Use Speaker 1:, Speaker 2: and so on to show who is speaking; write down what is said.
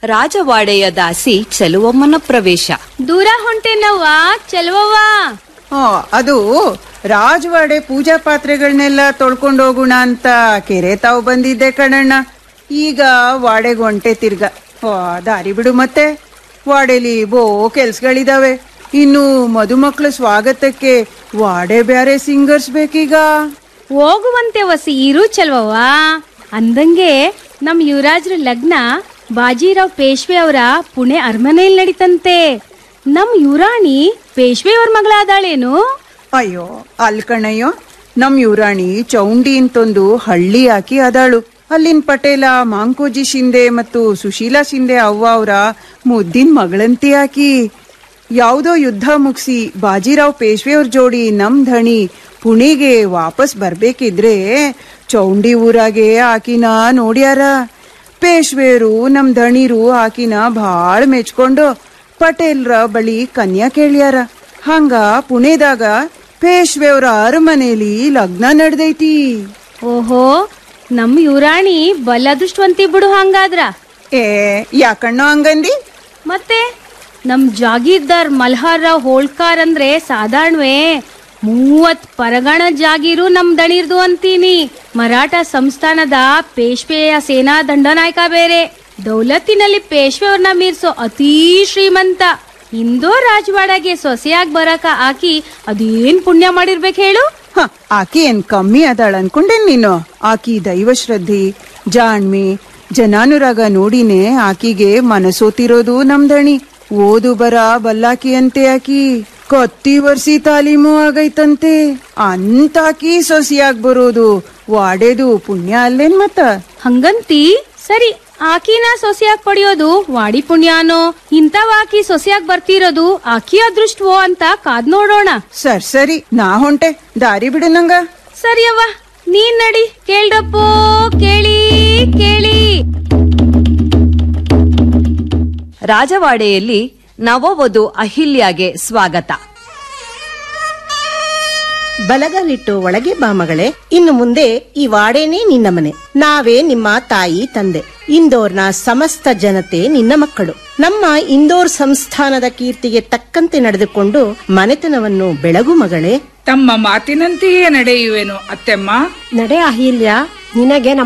Speaker 1: ರಾಜವಾಡೆಯ ದಾಸಿ ಚೆಲುವಮ್ಮನ ಪ್ರವೇಶ
Speaker 2: ದೂರ ಹೊಂಟೇನವ್ವ ಚೆಲುವವ್ವ
Speaker 3: ಆ, ಅದು ರಾಜವಾಡೆ ಪೂಜಾ ಪಾತ್ರೆಗಳನ್ನೆಲ್ಲ ತೊಳ್ಕೊಂಡು ಹೋಗೋಣ ಅಂತ ಕೆರೆ ತಾವು ಬಂದಿದ್ದೆ ಕಣಣ್ಣ ಈಗ ವಾಡೆಗೆ ಹೊಂಟೆ ತಿರ್ಗ ಆ, ದಾರಿ ಬಿಡು ಮತ್ತೆ ವಾಡೆಲಿ ಬೋ ಕೆಲ್ಸಗಳಿದಾವೆ ಇನ್ನು ಮದುಮಕ್ಳ ಸ್ವಾಗತಕ್ಕೆ ವಾಡೆ ಬ್ಯಾರೆ ಸಿಂಗರ್ಸ್ ಬೇಕೀಗ
Speaker 2: ಹೋಗುವಂತೆ ವಸಿ ಇರು ಚೆಲುವವ್ವ ಅಂದಂಗೆ ನಮ್ ಯುವರಾಜ್ರ ಲಗ್ನ ಬಾಜಿರಾವ್ ಪೇಶ್ವೆ ಅವರ ಪುಣೆ ಅರಮನೆಯಲ್ಲಿ ನಡೀತಂತೆ ನಮ್ ಯುವರಾಣಿ ಪೇಶ್ವೆ ಅವ್ರ ಮಗಳಾದಾಳೇನು
Speaker 3: ಅಯ್ಯೋ ಅಲ್ ಕಣಯ್ಯೋ ನಮ್ ಯುವರಾಣಿ ಚೌಂಡಿ ಅಂತೊಂದು ಹಳ್ಳಿ ಹಾಕಿ ಅದಾಳು ಅಲ್ಲಿನ ಪಟೇಲ ಮಾಂಕೋಜಿ ಶಿಂದೆ ಮತ್ತು ಸುಶೀಲಾ ಶಿಂದೆ ಅವ್ವ ಅವರ ಮುದ್ದಿನ ಮಗಳಂತಿ ಹಾಕಿ ಯಾವುದೋ ಯುದ್ಧ ಮುಗಿಸಿ ಬಾಜಿರಾವ್ ಪೇಶ್ವೆಯವ್ರ ಜೋಡಿ ನಮ್ ಧಣಿ ಪುಣೆಗೆ ವಾಪಸ್ ಬರ್ಬೇಕಿದ್ರೆ ಚೌಂಡಿ ಊರಾಗೆ ಆಕಿನ ನೋಡ್ಯಾರ ಪೇಶ್ವೆಯರು ನಮ್ ಧಣಿರು ಆಕಿನ ಭಾಳ ಮೆಚ್ಕೊಂಡು ಪಟೇಲ್ರ ಬಳಿ ಕನ್ಯಾ ಕೇಳ್ಯಾರ ಹಂಗ ಪುಣೆದಾಗ ಪೇಶ್ವೆಯವ್ರ ಅರಮನೆಯಲ್ಲಿ ಲಗ್ನ ನಡ್ದೈತಿ
Speaker 2: ಓಹೋ ನಮ್ ಯುವರಾಣಿ ಬಲ ಅದೃಷ್ಟವಂತಿ ಬಿಡು ಹಂಗಾದ್ರ
Speaker 3: ಏ ಯಾಕಣ್ಣ ಹಂಗಂದಿ
Speaker 2: ಮತ್ತೆ ನಮ್ ಜಾಗೀರ್ದಾರ್ ಮಲ್ಹಾರ್ ರಾವ್ ಹೋಳ್ಕಾರ್ ಅಂದ್ರೆ ಸಾಧಾರಣವೇ ಮೂವತ್ ಪರಗಣ ಜಾಗೀರು ನಮ್ ದಣಿರ್ದು ಅಂತೀನಿ ಮರಾಠ ಸಂಸ್ಥಾನದ ಪೇಶ್ವೆಯ ಸೇನಾ ದಂಡನಾಯಕ ಬೇರೆ ದೌಲತ್ತಿನಲ್ಲಿ ಪೇಶ್ವೆಯವ್ರನ್ನ ಮೀರ್ಸೋ ಅತೀ ಶ್ರೀಮಂತ ಇಂದೋ ರಾಜವಾಡಗೆ ಸೊಸೆಯಾಗಿ ಬರಕ ಆಕಿ ಅದೇನ್ ಪುಣ್ಯ ಮಾಡಿರ್ಬೇಕು ಹೇಳು
Speaker 3: ಹ ಆಕಿ ಏನ್ ಕಮ್ಮಿ ಅದಾಳ ಅನ್ಕೊಂಡೇನ್ ನೀನು ಆಕಿ ದೈವ ಶ್ರದ್ಧೆ ಜಾಣ್ಮೆ ಜನಾನುರಾಗ ನೋಡಿನೇ ಆಕಿಗೆ ಮನಸೋತಿರೋದು ನಮ್ದಣಿ ಓದು ಬರ ಬಲ್ಲಾಕಿ ಅಂತೆ ಆಕಿ ಕತ್ತಿ ವರ್ಷಿ ತಾಲೀಮು ಆಗೈತಂತೆ ಅಂತಾಕಿ ಸೊಸಿಯಾಗ್ ಬರೋದು ವಾಡೇದು ಪುಣ್ಯ ಅಲ್ಲೇನ್ ಮತ್ತ
Speaker 2: ಹಂಗಂತಿ ಸರಿ ಆಕಿನ ಸೊಸೆಯಾಗಿ ಪಡೆಯೋದು ವಾಡಿ ಪುಣ್ಯಾನೋ ಇಂಥವ್ ಆಕಿ ಸೊಸೆಯಾಗಿ ಬರ್ತಿರೋದು ಆಕಿ ಅದೃಷ್ಟವೋ ಅಂತ ಕಾದ್ ನೋಡೋಣ
Speaker 3: ಸರ್ ಸರಿ ನಾ ಹೊಂಟೆ ದಾರಿ ಬಿಡು ನಂಗ
Speaker 2: ಸರಿಯವ್ವ ನೀನ್ ನಡಿ ಕೇಳ್ರಪ್ಪೋ ಕೇಳಿ ಕೇಳಿ
Speaker 1: ರಾಜವಾಡೆಯಲ್ಲಿ ನವವಧು ಅಹಿಲ್ಯಾಗೆ ಸ್ವಾಗತ
Speaker 4: ಬಲಗಲಿಟ್ಟು ಒಳಗೆ ಬಾ ಮಗಳೇ ಇನ್ನು ಮುಂದೆ ಈ ವಾಡೇನೇ ನಿನ್ನ ಮನೆ ನಾವೇ ನಿಮ್ಮ ತಾಯಿ ತಂದೆ ಇಂದೋರ್ನ ಸಮಸ್ತ ಜನತೆ ನಿನ್ನ ಮಕ್ಕಳು ನಮ್ಮ ಇಂದೋರ್ ಸಂಸ್ಥಾನದ ಕೀರ್ತಿಗೆ ತಕ್ಕಂತೆ ನಡೆದುಕೊಂಡು ಮನೆತನವನ್ನು ಬೆಳಗು ಮಗಳೇ
Speaker 5: ತಮ್ಮ ಮಾತಿನಂತೆಯೇ ನಡೆಯುವೆನು ಅತ್ತೆಮ್ಮ
Speaker 6: ನಡೆ ಅಹಿಲ್ಯ ನಿನಗೆ ನಮ್ಮ